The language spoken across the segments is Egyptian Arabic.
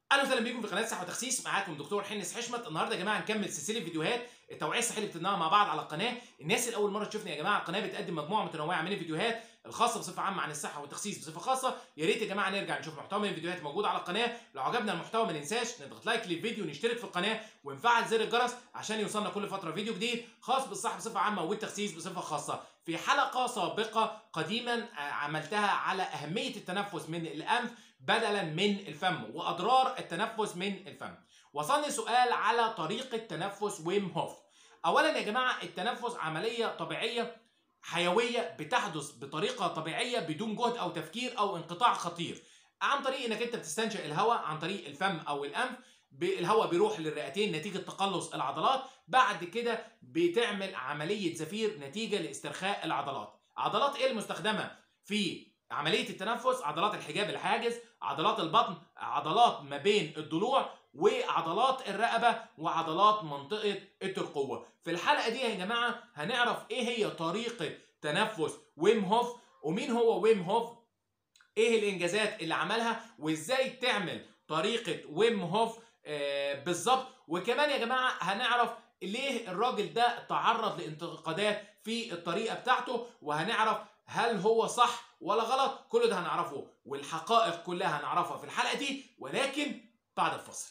اهلا وسهلا بيكم في قناه صحه وتخسيس معاكم دكتور حنس حشمت النهارده يا جماعه هنكمل سلسله فيديوهات التوعيه الصحيه اللي بتبناها مع بعض على القناه الناس اللي اول مره تشوفني يا جماعه القناه بتقدم مجموعه متنوعه من الفيديوهات الخاصه بصفه عامه عن الصحه والتخسيس بصفه خاصه يا ريت يا جماعه نرجع نشوف محتوى من الفيديوهات موجود على القناه لو عجبنا المحتوى ما ننساش نضغط لايك للفيديو ونشترك في القناه ونفعل زر الجرس عشان يوصلنا كل فتره فيديو جديد خاص بالصحه بصفه عامه والتخسيس بصفه خاصه في حلقه سابقه قديما عملتها على اهميه التنفس من الانف بدلا من الفم واضرار التنفس من الفم وصلني سؤال على طريقه تنفس ويم هوف اولا يا جماعه التنفس عمليه طبيعيه حيويه بتحدث بطريقه طبيعيه بدون جهد او تفكير او انقطاع خطير عن طريق انك انت بتستنشق الهواء عن طريق الفم او الانف الهواء بيروح للرئتين نتيجه تقلص العضلات بعد كده بتعمل عمليه زفير نتيجه لاسترخاء العضلات عضلات ايه المستخدمه في عمليه التنفس عضلات الحجاب الحاجز عضلات البطن عضلات ما بين الضلوع وعضلات الرقبه وعضلات منطقه الترقوه في الحلقه دي يا جماعه هنعرف ايه هي طريقه تنفس ويم هوف ومين هو ويم هوف ايه الانجازات اللي عملها وازاي تعمل طريقه ويم هوف آه بالظبط وكمان يا جماعه هنعرف ليه الراجل ده تعرض لانتقادات في الطريقه بتاعته وهنعرف هل هو صح ولا غلط كل ده هنعرفه والحقائق كلها هنعرفها في الحلقه دي ولكن بعد الفصل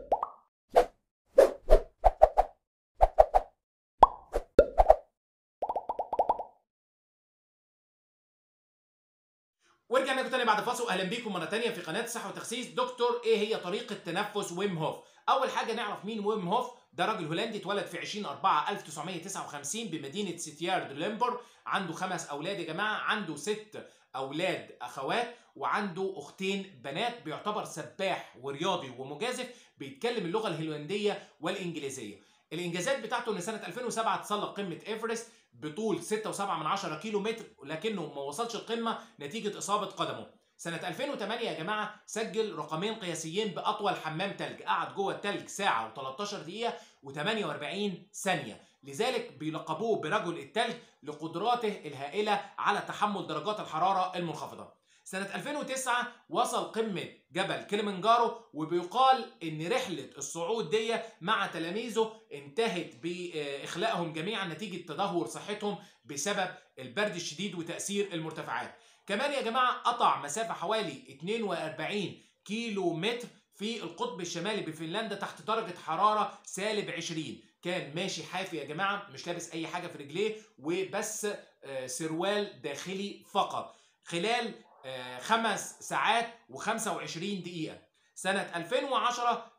ورجعنا لكم تاني بعد الفاصل واهلا بيكم مره تانيه في قناه صحه وتخسيس دكتور ايه هي طريقه تنفس ويم هوف اول حاجه نعرف مين ويم هوف ده راجل هولندي اتولد في 20 4 1959 بمدينه سيتيارد ليمبر عنده خمس اولاد يا جماعه عنده ست اولاد اخوات وعنده اختين بنات بيعتبر سباح ورياضي ومجازف بيتكلم اللغه الهولنديه والانجليزيه الانجازات بتاعته ان سنه 2007 تسلق قمه ايفرست بطول 6.7 كيلو متر لكنه ما وصلش القمه نتيجه اصابه قدمه سنة 2008 يا جماعة سجل رقمين قياسيين بأطول حمام تلج قعد جوه التلج ساعة و13 دقيقة و48 ثانية لذلك بيلقبوه برجل التلج لقدراته الهائلة على تحمل درجات الحرارة المنخفضة سنة 2009 وصل قمة جبل كليمنجارو وبيقال ان رحلة الصعود دي مع تلاميذه انتهت باخلاءهم جميعا نتيجة تدهور صحتهم بسبب البرد الشديد وتأثير المرتفعات كمان يا جماعة قطع مسافة حوالي 42 كيلو متر في القطب الشمالي بفنلندا تحت درجة حرارة سالب 20 كان ماشي حافي يا جماعة مش لابس أي حاجة في رجليه وبس سروال داخلي فقط خلال خمس ساعات و25 دقيقة سنة 2010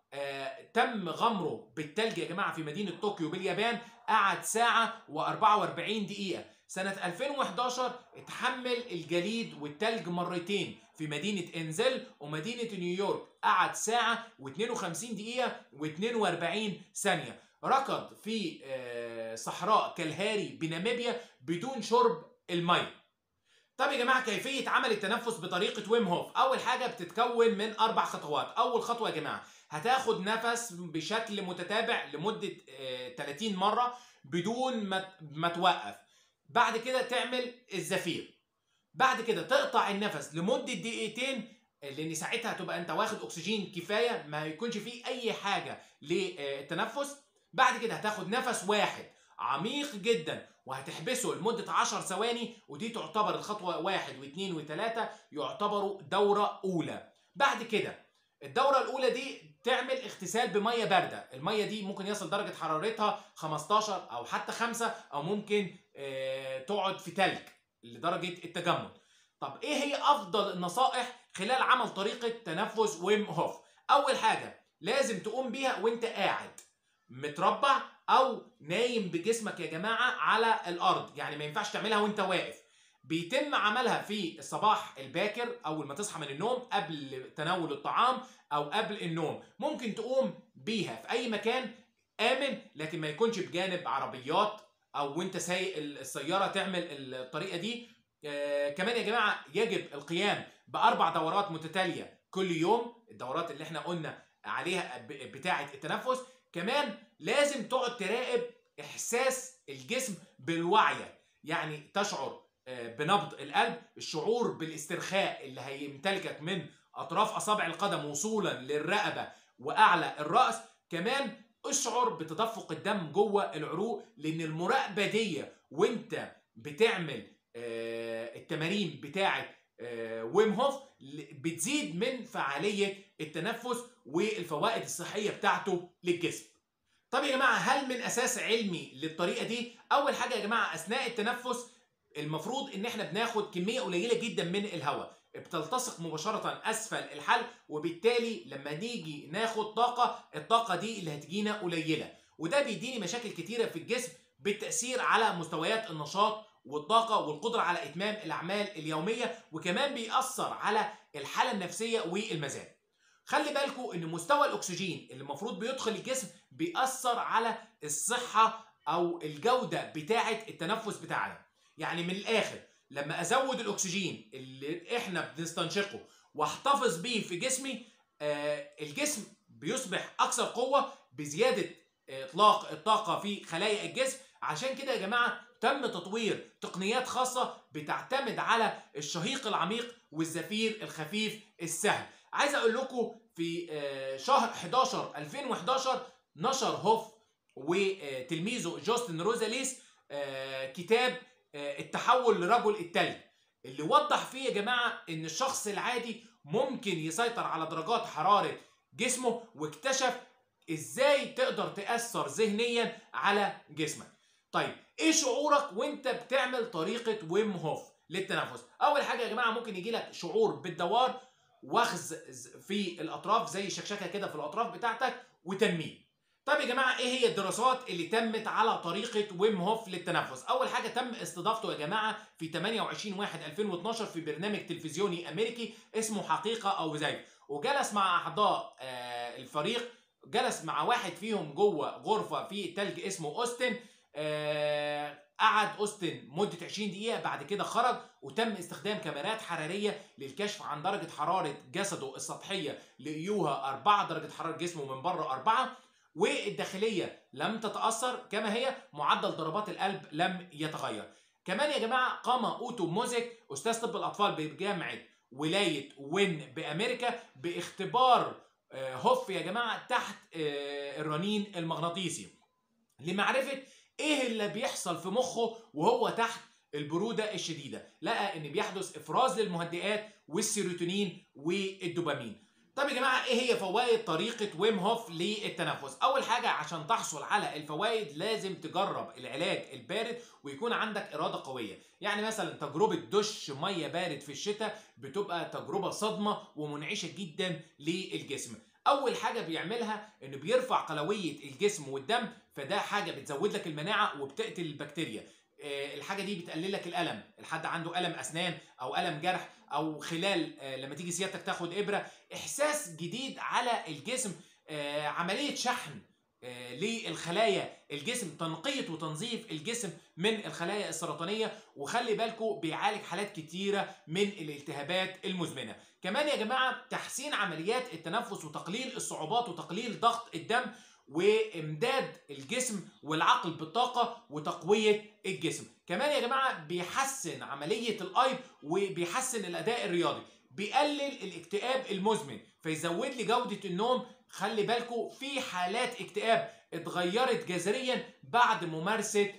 تم غمره بالتلج يا جماعة في مدينة طوكيو باليابان قعد ساعة و44 دقيقة سنة 2011 اتحمل الجليد والتلج مرتين في مدينة انزل ومدينة نيويورك قعد ساعة و52 دقيقة و42 ثانية ركض في صحراء كالهاري بناميبيا بدون شرب المية طب يا جماعة كيفية عمل التنفس بطريقة ويم هوف أول حاجة بتتكون من أربع خطوات أول خطوة يا جماعة هتاخد نفس بشكل متتابع لمدة 30 مرة بدون ما توقف بعد كده تعمل الزفير بعد كده تقطع النفس لمده دقيقتين لان ساعتها هتبقى انت واخد اكسجين كفايه ما يكونش فيه اي حاجه للتنفس بعد كده هتاخد نفس واحد عميق جدا وهتحبسه لمدة 10 ثواني ودي تعتبر الخطوة واحد واثنين وثلاثة يعتبروا دورة أولى بعد كده الدورة الأولى دي تعمل اغتسال بمية باردة المية دي ممكن يصل درجة حرارتها 15 أو حتى 5 أو ممكن اه تقعد في تلج لدرجة التجمد طب إيه هي أفضل النصائح خلال عمل طريقة تنفس ويم هوف أول حاجة لازم تقوم بيها وانت قاعد متربع أو نايم بجسمك يا جماعة على الأرض يعني ما ينفعش تعملها وانت واقف بيتم عملها في الصباح الباكر اول ما تصحى من النوم قبل تناول الطعام او قبل النوم ممكن تقوم بيها في اي مكان امن لكن ما يكونش بجانب عربيات او وانت سايق السياره تعمل الطريقه دي آه كمان يا جماعه يجب القيام باربع دورات متتاليه كل يوم الدورات اللي احنا قلنا عليها بتاعه التنفس كمان لازم تقعد تراقب احساس الجسم بالوعي يعني تشعر بنبض القلب الشعور بالاسترخاء اللي هيمتلكك من اطراف اصابع القدم وصولا للرقبه واعلى الراس كمان اشعر بتدفق الدم جوه العروق لان المراقبه دي وانت بتعمل آه، التمارين بتاعه آه، ويم هوف بتزيد من فعاليه التنفس والفوائد الصحيه بتاعته للجسم. طب يا جماعه هل من اساس علمي للطريقه دي؟ اول حاجه يا جماعه اثناء التنفس المفروض ان احنا بناخد كميه قليله جدا من الهواء بتلتصق مباشرة أسفل الحلق وبالتالي لما نيجي ناخد طاقة الطاقة دي اللي هتجينا قليلة وده بيديني مشاكل كتيرة في الجسم بالتأثير على مستويات النشاط والطاقة والقدرة على إتمام الأعمال اليومية وكمان بيأثر على الحالة النفسية والمزاج خلي بالكم ان مستوى الاكسجين اللي المفروض بيدخل الجسم بيأثر على الصحة او الجودة بتاعة التنفس بتاعنا يعني من الاخر لما ازود الاكسجين اللي احنا بنستنشقه واحتفظ بيه في جسمي آه الجسم بيصبح اكثر قوه بزياده اطلاق الطاقه في خلايا الجسم عشان كده يا جماعه تم تطوير تقنيات خاصه بتعتمد على الشهيق العميق والزفير الخفيف السهل عايز اقول لكم في آه شهر 11 2011 نشر هوف وتلميذه جوستن روزاليس آه كتاب التحول لرجل التلج اللي وضح فيه يا جماعه ان الشخص العادي ممكن يسيطر على درجات حراره جسمه واكتشف ازاي تقدر تاثر ذهنيا على جسمك طيب ايه شعورك وانت بتعمل طريقه ويم هوف للتنفس اول حاجه يا جماعه ممكن يجي لك شعور بالدوار وخز في الاطراف زي شكشكه كده في الاطراف بتاعتك وتنميل طيب يا جماعه ايه هي الدراسات اللي تمت على طريقه ويم هوف للتنفس اول حاجه تم استضافته يا جماعه في 28 1 2012 في برنامج تلفزيوني امريكي اسمه حقيقه او زي وجلس مع اعضاء آه الفريق جلس مع واحد فيهم جوه غرفه في التلج اسمه اوستن آه قعد اوستن مده 20 دقيقه بعد كده خرج وتم استخدام كاميرات حراريه للكشف عن درجه حراره جسده السطحيه لقيوها 4 درجه حراره جسمه من بره 4 والداخليه لم تتاثر كما هي معدل ضربات القلب لم يتغير كمان يا جماعه قام اوتو موزيك استاذ طب الاطفال بجامعه ولايه وين بامريكا باختبار هوف يا جماعه تحت الرنين المغناطيسي لمعرفه ايه اللي بيحصل في مخه وهو تحت البروده الشديده لقى ان بيحدث افراز للمهدئات والسيروتونين والدوبامين طب يا جماعه ايه هي فوائد طريقه ويم هوف للتنفس اول حاجه عشان تحصل على الفوائد لازم تجرب العلاج البارد ويكون عندك اراده قويه يعني مثلا تجربه دش ميه بارد في الشتاء بتبقى تجربه صدمه ومنعشه جدا للجسم اول حاجه بيعملها انه بيرفع قلويه الجسم والدم فده حاجه بتزود لك المناعه وبتقتل البكتيريا الحاجه دي بتقلل لك الالم الحد عنده الم اسنان او الم جرح او خلال لما تيجي سيادتك تاخد ابره احساس جديد على الجسم عمليه شحن للخلايا الجسم تنقية وتنظيف الجسم من الخلايا السرطانية وخلي بالكم بيعالج حالات كتيرة من الالتهابات المزمنة كمان يا جماعة تحسين عمليات التنفس وتقليل الصعوبات وتقليل ضغط الدم وامداد الجسم والعقل بالطاقه وتقويه الجسم كمان يا جماعه بيحسن عمليه الايض وبيحسن الاداء الرياضي بيقلل الاكتئاب المزمن فيزود لي جوده النوم خلي بالكم في حالات اكتئاب اتغيرت جذريا بعد ممارسه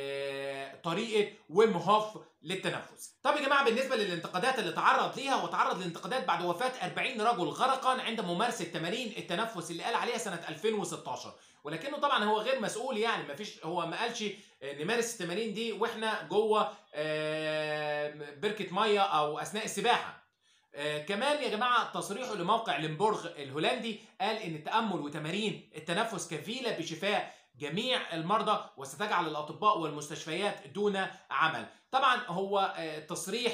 آه طريقه ويم هوف للتنفس. طب يا جماعه بالنسبه للانتقادات اللي تعرض ليها وتعرض للانتقادات بعد وفاه 40 رجل غرقا عند ممارسه تمارين التنفس اللي قال عليها سنه 2016 ولكنه طبعا هو غير مسؤول يعني ما فيش هو ما قالش نمارس التمارين دي واحنا جوه آه بركه ميه او اثناء السباحه. آه كمان يا جماعه تصريحه لموقع لمبورغ الهولندي قال ان التامل وتمارين التنفس كفيله بشفاء جميع المرضى وستجعل الاطباء والمستشفيات دون عمل طبعا هو تصريح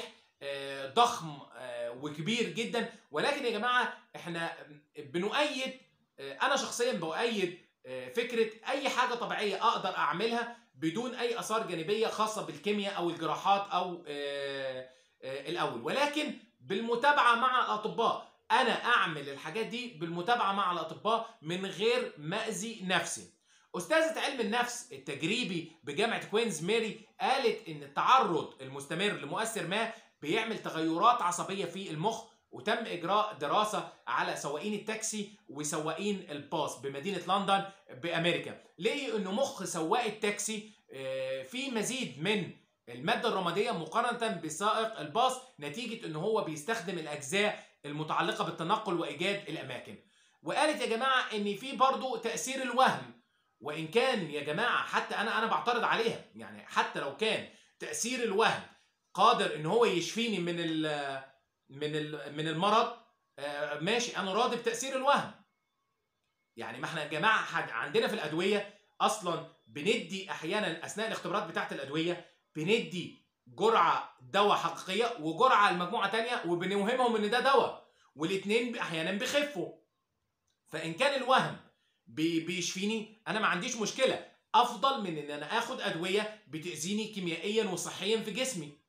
ضخم وكبير جدا ولكن يا جماعه احنا بنؤيد انا شخصيا بؤيد فكره اي حاجه طبيعيه اقدر اعملها بدون اي اثار جانبيه خاصه بالكيمياء او الجراحات او الاول ولكن بالمتابعه مع الاطباء انا اعمل الحاجات دي بالمتابعه مع الاطباء من غير ما اذي نفسي أستاذة علم النفس التجريبي بجامعة كوينز ميري قالت إن التعرض المستمر لمؤثر ما بيعمل تغيرات عصبية في المخ وتم اجراء دراسه على سواقين التاكسي وسواقين الباص بمدينه لندن بامريكا لقي انه مخ سواق التاكسي آه، في مزيد من الماده الرماديه مقارنه بسائق الباص نتيجه ان هو بيستخدم الاجزاء المتعلقه بالتنقل وايجاد الاماكن وقالت يا جماعه ان في برضو تاثير الوهم وان كان يا جماعه حتى انا انا بعترض عليها يعني حتى لو كان تاثير الوهم قادر ان هو يشفيني من ال من ال من المرض آه، ماشي انا راضي بتاثير الوهم يعني ما احنا يا جماعه حد- عندنا في الادويه اصلا بندي احيانا اثناء الاختبارات بتاعه الادويه بندي جرعه دواء حقيقيه وجرعه لمجموعه تانية وبنوهمهم ان ده دواء والاثنين احيانا بيخفوا فان كان الوهم بي- بيشفيني انا ما عنديش مشكله افضل من ان انا اخد ادويه بتاذيني كيميائيا وصحيا في جسمي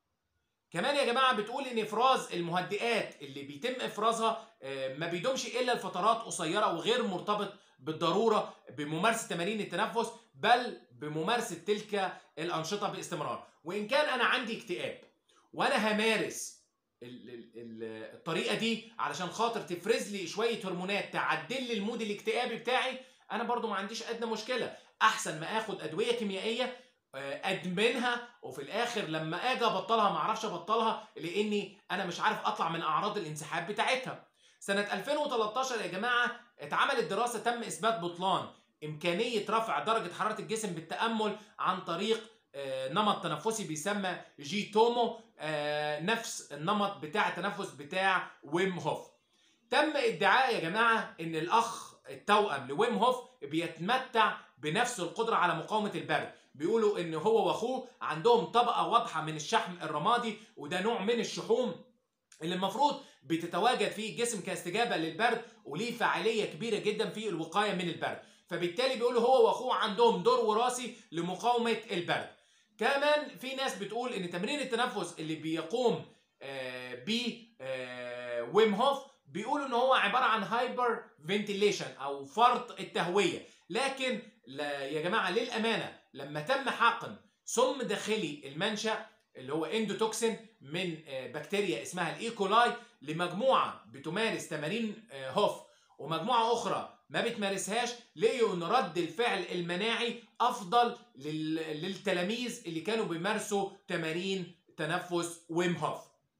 كمان يا جماعه بتقول ان افراز المهدئات اللي بيتم افرازها آه، ما بيدومش الا لفترات قصيره وغير مرتبط بالضروره بممارسه تمارين التنفس بل بممارسه تلك الانشطه باستمرار وان كان انا عندي اكتئاب وانا همارس ال- ال- ال- الطريقه دي علشان خاطر تفرز لي شويه هرمونات تعدل لي المود الاكتئابي بتاعي انا برضو ما عنديش ادنى مشكله احسن ما اخد ادويه كيميائيه آه، ادمنها وفي الاخر لما اجي ابطلها ما اعرفش ابطلها لاني انا مش عارف اطلع من اعراض الانسحاب بتاعتها سنه 2013 يا جماعه اتعملت دراسه تم اثبات بطلان امكانيه رفع درجه حراره الجسم بالتامل عن طريق آه، نمط تنفسي بيسمى جي تومو آه، نفس النمط بتاع التنفس بتاع ويم هوف تم ادعاء يا جماعه ان الاخ التوأم لويم هوف بيتمتع بنفس القدره على مقاومه البرد بيقولوا ان هو واخوه عندهم طبقه واضحه من الشحم الرمادي وده نوع من الشحوم اللي المفروض بتتواجد في الجسم كاستجابه للبرد وليه فعاليه كبيره جدا في الوقايه من البرد فبالتالي بيقولوا هو واخوه عندهم دور وراثي لمقاومه البرد كمان في ناس بتقول ان تمرين التنفس اللي بيقوم آه، بيه آه، ويم هوف بيقولوا ان هو عباره عن هايبر فنتيليشن او فرط التهويه لكن لا يا جماعه للامانه لما تم حقن سم داخلي المنشا اللي هو اندوتوكسين من آه، بكتيريا اسمها الايكولاي لمجموعه بتمارس تمارين آه، هوف ومجموعه اخرى ما بتمارسهاش لقيوا ان رد الفعل المناعي افضل لل- للتلاميذ اللي كانوا بيمارسوا تمارين تنفس ويم هوف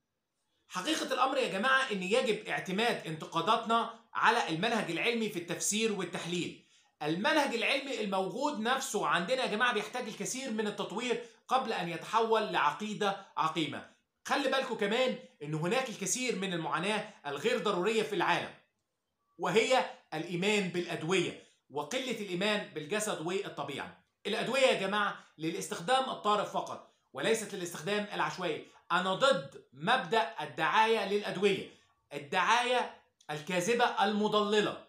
حقيقة الأمر يا جماعة إن يجب اعتماد انتقاداتنا على المنهج العلمي في التفسير والتحليل. المنهج العلمي الموجود نفسه عندنا يا جماعة بيحتاج الكثير من التطوير قبل أن يتحول لعقيدة عقيمة. خلي بالكم كمان إن هناك الكثير من المعاناة الغير ضرورية في العالم. وهي الإيمان بالأدوية وقلة الإيمان بالجسد والطبيعة. الأدوية يا جماعة للاستخدام الطارئ فقط وليست للاستخدام العشوائي. أنا ضد مبدأ الدعاية للأدوية الدعاية الكاذبة المضللة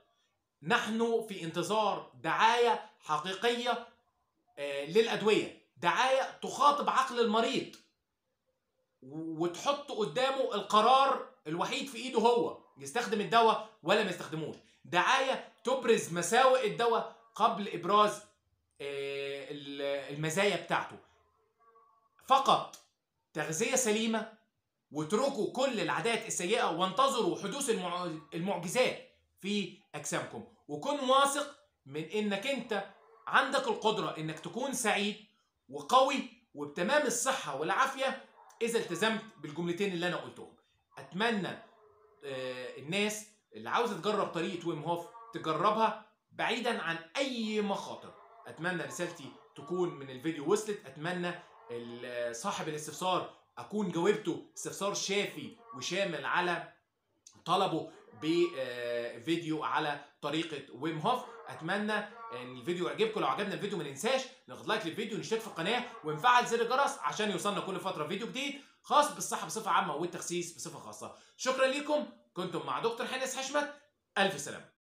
نحن في انتظار دعاية حقيقية آه، للأدوية دعاية تخاطب عقل المريض وتحط قدامه القرار الوحيد في ايده هو يستخدم الدواء ولا ما يستخدموش دعاية تبرز مساوئ الدواء قبل إبراز آه، المزايا بتاعته فقط تغذية سليمة واتركوا كل العادات السيئة وانتظروا حدوث المع- المعجزات في أجسامكم وكن واثق من إنك أنت عندك القدرة إنك تكون سعيد وقوي وبتمام الصحة والعافية إذا التزمت بالجملتين اللي أنا قلتهم أتمنى آه، الناس اللي عاوزة تجرب طريقة ويم هوف تجربها بعيدا عن أي مخاطر أتمنى رسالتي تكون من الفيديو وصلت أتمنى ال- صاحب الاستفسار اكون جاوبته استفسار شافي وشامل على طلبه بفيديو على طريقه ويم هوف اتمنى ان الفيديو يعجبكم لو عجبنا الفيديو ما ننساش ناخد لايك للفيديو نشترك في القناه ونفعل زر الجرس عشان يوصلنا كل فتره فيديو جديد خاص بالصحه بصفه عامه والتخسيس بصفه خاصه شكرا لكم كنتم مع دكتور حنس حشمت الف سلامه